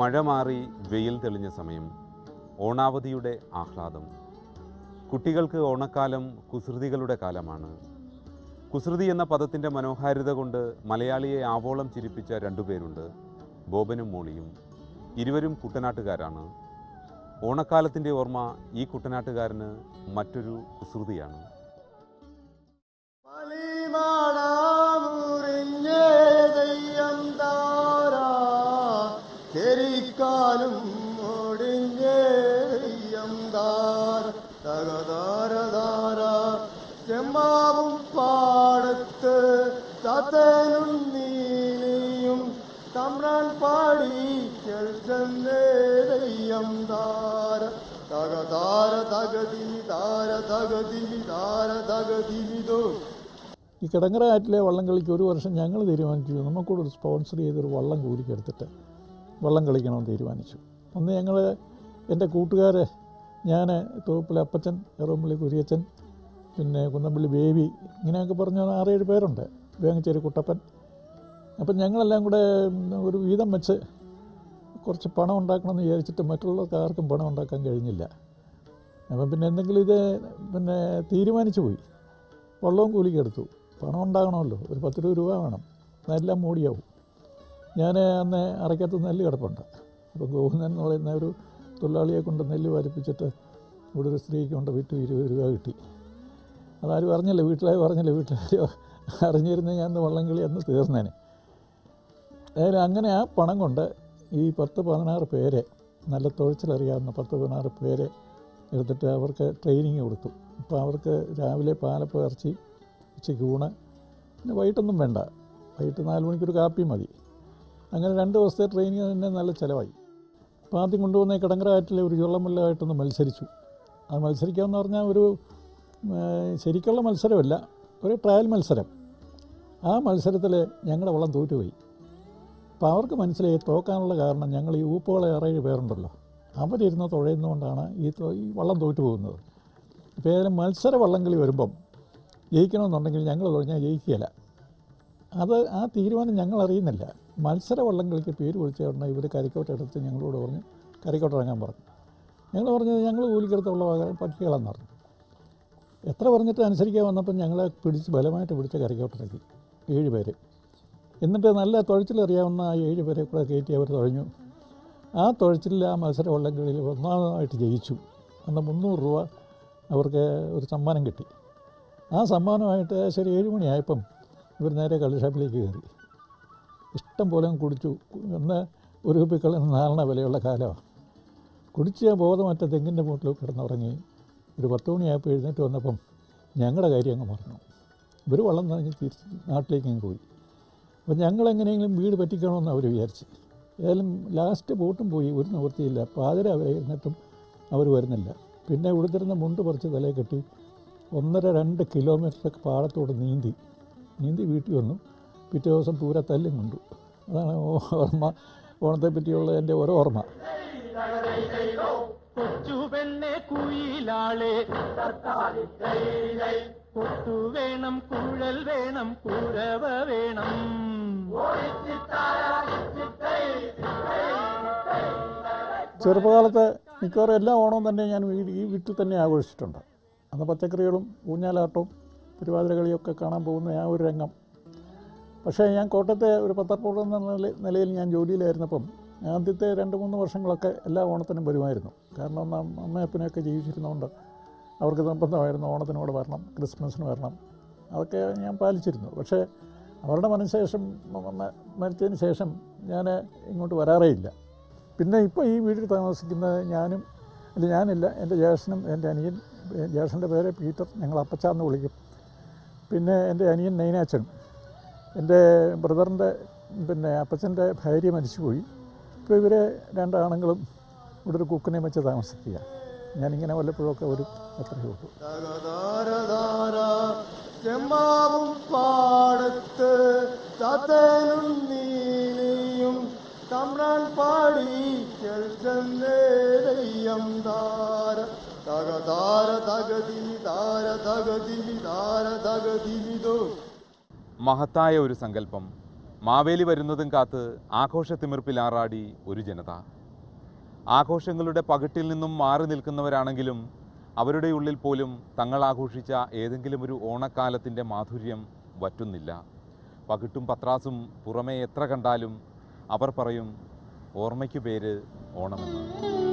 മഴ മാറി വെയിൽ തെളിഞ്ഞ സമയം ഓണാവധിയുടെ ആഹ്ലാദം കുട്ടികൾക്ക് ഓണക്കാലം കുസൃതികളുടെ കാലമാണ് കുസൃതി എന്ന പദത്തിൻ്റെ മനോഹാരിത കൊണ്ട് മലയാളിയെ ആവോളം ചിരിപ്പിച്ച രണ്ടുപേരുണ്ട് ബോബനും മോളിയും ഇരുവരും കുട്ടനാട്ടുകാരാണ് ഓണക്കാലത്തിൻ്റെ ഓർമ്മ ഈ കുട്ടനാട്ടുകാരന് മറ്റൊരു കുസൃതിയാണ് മലിമാടാമുറിഞ്ഞേ ദയ്യം താരാ തെരിക്കാലും ഒടിഞ്ഞേ ദയ്യം താര തകതാര താര ചെമ്മാവും പാടത്ത് തത്തനും നീലിയും തമ്രാൻ പാടി ചെൽച്ചെന്നേ ദയ്യം താര തകതാര തകതിമി താര തകതിമി താര തകതിമിതോ ഈ കിടങ്ങറ ആറ്റിലെ വള്ളം കളിക്ക് ഒരു വർഷം ഞങ്ങൾ തീരുമാനിച്ചു നമുക്കൂടെ ഒരു സ്പോൺസർ ചെയ്തൊരു വള്ളം കൂലിക്കെടുത്തിട്ട് വള്ളം കളിക്കണമെന്ന് തീരുമാനിച്ചു അന്ന് ഞങ്ങൾ എൻ്റെ കൂട്ടുകാർ ഞാൻ തോപ്പിലെ അപ്പച്ചൻ എറോമ്പള്ളി കുരിയച്ചൻ പിന്നെ കുന്നമ്പള്ളി ബേബി ഇങ്ങനെയൊക്കെ പറഞ്ഞ ആറേഴ് പേരുണ്ട് വേങ്ങച്ചേരി കുട്ടപ്പൻ അപ്പം ഞങ്ങളെല്ലാം കൂടെ ഒരു വീതം വെച്ച് കുറച്ച് പണം ഉണ്ടാക്കണമെന്ന് വിചാരിച്ചിട്ട് മറ്റുള്ളവർക്ക് ആർക്കും പണം ഉണ്ടാക്കാൻ കഴിഞ്ഞില്ല അപ്പം പിന്നെ എന്തെങ്കിലും ഇത് പിന്നെ തീരുമാനിച്ചു പോയി വള്ളവും കൂലിക്കെടുത്തു പണം ഉണ്ടാകണമല്ലോ ഒരു പത്ത് ഇരുപത് രൂപ വേണം അതെല്ലാം മൂടിയാവും ഞാൻ അന്ന് അറയ്ക്കകത്ത് നെല്ല് കിടപ്പുണ്ട് അപ്പോൾ ഗോവിന്ദൻ എന്ന് പറയുന്ന ഒരു തൊഴിലാളിയെ കൊണ്ട് നെല്ല് വലിപ്പിച്ചിട്ട് ഇവിടെ ഒരു സ്ത്രീക്ക് കൊണ്ട് വിറ്റു ഇരുപത് രൂപ കിട്ടി അതാരും അറിഞ്ഞില്ല വീട്ടിലായി പറഞ്ഞില്ല വീട്ടിലാരും അറിഞ്ഞിരുന്ന ഞാൻ അന്ന് വള്ളംകളി അന്ന് തീർന്നേനെ ഏതായാലും അങ്ങനെ ആ പണം കൊണ്ട് ഈ പത്ത് പതിനാറ് പേരെ നല്ല തുഴച്ചിലറിയാവുന്ന പത്ത് പതിനാറ് പേരെ എടുത്തിട്ട് അവർക്ക് ട്രെയിനിങ് കൊടുത്തു അപ്പോൾ അവർക്ക് രാവിലെ പാലപ്പം ഇറച്ചി ഉച്ചയ്ക്ക് ഊണ് പിന്നെ വൈകിട്ടൊന്നും വേണ്ട വൈകിട്ട് നാല് മണിക്കൊരു കാപ്പി മതി അങ്ങനെ രണ്ട് ദിവസത്തെ ട്രെയിനിങ് തന്നെ നല്ല ചിലവായി അപ്പോൾ ആദ്യം കൊണ്ടുവന്ന ഈ കിടങ്ങറ ആറ്റിലെ ഒരു ചുള്ളമുള്ളായിട്ടൊന്ന് മത്സരിച്ചു അത് മത്സരിക്കാമെന്ന് പറഞ്ഞാൽ ഒരു ആ, ശരിക്കുള്ള മത്സരമല്ല ഒരു ട്രയൽ മത്സരം ആ മത്സരത്തിൽ ഞങ്ങളുടെ വള്ളം തോറ്റുപോയി അപ്പോൾ അവർക്ക് മനസ്സിലായി തോക്കാനുള്ള കാരണം ഞങ്ങൾ ഈ ഊപ്പുകളെ ഏറേഴ് പേരുണ്ടല്ലോ അവരിരുന്ന് തുഴയുന്നതുകൊണ്ടാണ് ഈ തോ- ഈ വള്ളം തോറ്റു പോകുന്നത് അപ്പോൾ ഏതായാലും മത്സര വള്ളംകളി വരുമ്പം ജയിക്കണമെന്നുണ്ടെങ്കിൽ ഞങ്ങൾ തുഴഞ്ഞാൽ ജയിക്കുകയില്ല അത് ആ തീരുമാനം ഞങ്ങൾ അറിയുന്നില്ല മത്സര വള്ളംകളിക്ക് പേര് വിളിച്ച ഉടനെ ഇവർ കരക്കോട്ട് എടുത്ത് ഞങ്ങളോട് പറഞ്ഞു കരക്കോട്ട് ഇറങ്ങാൻ പറഞ്ഞു ഞങ്ങൾ പറഞ്ഞത് ഞങ്ങൾ കൂലിക്കെടുത്തുള്ള പകരം പക്ഷികളെന്ന് പറഞ്ഞു എത്ര പറഞ്ഞിട്ട് അനുസരിക്കാൻ വന്നപ്പം ഞങ്ങളെ പിടിച്ച് ബലമായിട്ട് പിടിച്ച് കരക്കോട്ടിറക്കി ഏഴ് പേര് എന്നിട്ട് നല്ല തുഴച്ചിലറിയാവുന്ന ആ ഏഴ് പേരെ കൂടെ കയറ്റി അവർ തുഴഞ്ഞു ആ തുഴച്ചിലിൽ ആ മത്സര വള്ളംകളിയിൽ ഒന്നാമതായിട്ട് ജയിച്ചു അന്ന് മുന്നൂറ് രൂപ അവർക്ക് ഒരു സമ്മാനം കിട്ടി ആ സമ്മാനമായിട്ട് ശരി ഏഴ് മണിയായപ്പം ഇവർ നേരെ കള്ളുഷാപ്പിലേക്ക് കയറി ഇഷ്ടം പോലെ അങ്ങ് കുടിച്ചു അന്ന് ഒരു കുപ്പിക്കളിന് നാലെണ്ണ വിലയുള്ള കാലമാണ് കുടിച്ച് ബോധമറ്റ തെങ്ങിൻ്റെ മൂട്ടിൽ കിടന്നുറങ്ങി ഒരു പത്ത് മണിയായപ്പോൾ എഴുന്നേറ്റ് വന്നപ്പം ഞങ്ങളുടെ കാര്യം അങ്ങ് മറന്നു ഇവർ വള്ളം നിറഞ്ഞ് തിരിച്ച് നാട്ടിലേക്ക് അങ്ങ് പോയി അപ്പോൾ ഞങ്ങൾ എങ്ങനെയെങ്കിലും വീട് പറ്റിക്കണമെന്ന് അവർ വിചാരിച്ച് ഏതായാലും ലാസ്റ്റ് ബോട്ടും പോയി ഒരു നിവൃത്തിയില്ല പാതിര വരെ ഇരുന്നിട്ടും അവർ വരുന്നില്ല പിന്നെ ഉടുത്തിരുന്ന മുണ്ട് പറിച്ച് തലയിൽ കെട്ടി ഒന്നര രണ്ട് കിലോമീറ്റർ പാടത്തോട് നീന്തി നീന്തി വീട്ടിൽ വന്നു പിറ്റേ ദിവസം പൂര തല്ലും കൊണ്ടു അതാണ് ഓർമ്മ ഓണത്തെ പറ്റിയുള്ള എൻ്റെ ഓരോ ഓർമ്മ കൊച്ചു പെണ്ണെ കുയിലാളെ കൊട്ടു വേണം കുഴൽ വേണം കുരവ വേണം ചെറുപ്പകാലത്ത് മിക്കവാറും എല്ലാ ഓണവും തന്നെ ഞാൻ വീ- ഈ വീട്ടിൽ തന്നെ ആഘോഷിച്ചിട്ടുണ്ട് അന്ന് പച്ചക്കറികളും ഊഞ്ഞാലാട്ടവും തിരുവാതിര കളിയൊക്കെ കാണാൻ പോകുന്ന ആ ഒരു രംഗം പക്ഷേ ഞാൻ കോട്ടയത്തെ ഒരു പത്രപ്രവർത്തകൻ എന്ന നില- നിലയിൽ ഞാൻ ജോലിയിലായിരുന്നപ്പം ആദ്യത്തെ രണ്ട് മൂന്ന് വർഷങ്ങളൊക്കെ എല്ലാ ഓണത്തിനും വരുമായിരുന്നു കാരണം അന്ന് അമ്മ- അമ്മയപ്പനെയൊക്കെ ജീവിച്ചിരുന്നതുകൊണ്ട് അവർക്ക് നിർബന്ധമായിരുന്നു ഓണത്തിനോട് വരണം ക്രിസ്മസിന് വരണം അതൊക്കെ ഞാൻ പാലിച്ചിരുന്നു പക്ഷേ അവരുടെ മനഃശേഷം മ- മ- മരിച്ചതിന് ശേഷം ഞാൻ ഇങ്ങോട്ട് വരാറേ ഇല്ല പിന്നെ ഇപ്പോൾ ഈ വീട്ടിൽ താമസിക്കുന്ന ഞാനും അല്ല ഞാനില്ല എൻ്റെ ജ്യേഷ്ഠനും എൻ്റെ അനിയൻ ഏ, ജ്യേഷ്ഠൻ്റെ പേര് പീറ്റർ ഞങ്ങൾ അപ്പച്ചാന്ന് വിളിക്കും പിന്നെ എൻ്റെ അനിയൻ നൈനാച്ചൻ എൻ്റെ ബ്രദറിൻ്റെ പിന്നെ അപ്പച്ചൻ്റെ ഭാര്യ മരിച്ചുപോയി ഇപ്പോൾ ഇവരെ രണ്ടാണുങ്ങളും ഇവിടെ ഒരു കുക്കിനെ വെച്ച് താമസിക്കുക ഞാനിങ്ങനെ വല്ലപ്പോഴൊക്കെ ഒരു അത്രയേ ഉള്ളൂ തകതാരതാര ചെമ്മാവും പാടത്ത് തത്തനും നീലിയും തമ്രാൻ പാടി ദയ്യം താര തകതാര തകതിമി താര തകതിമി താര തകതിമിതോ മഹത്തായ ഒരു സങ്കല്പം മാവേലി വരുന്നതും കാത്ത് ആഘോഷത്തിമിർപ്പിലാറാടി ഒരു ജനത ആഘോഷങ്ങളുടെ പകിട്ടിൽ നിന്നും മാറി നിൽക്കുന്നവരാണെങ്കിലും അവരുടെ ഉള്ളിൽ പോലും തങ്ങൾ ആഘോഷിച്ച ഏതെങ്കിലും ഒരു ഓണക്കാലത്തിൻ്റെ മാധുര്യം വറ്റുന്നില്ല പകിട്ടും പത്രാസും പുറമേ എത്ര കണ്ടാലും അവർ പറയും ഓർമ്മയ്ക്കു പേര് ഓണമെന്ന്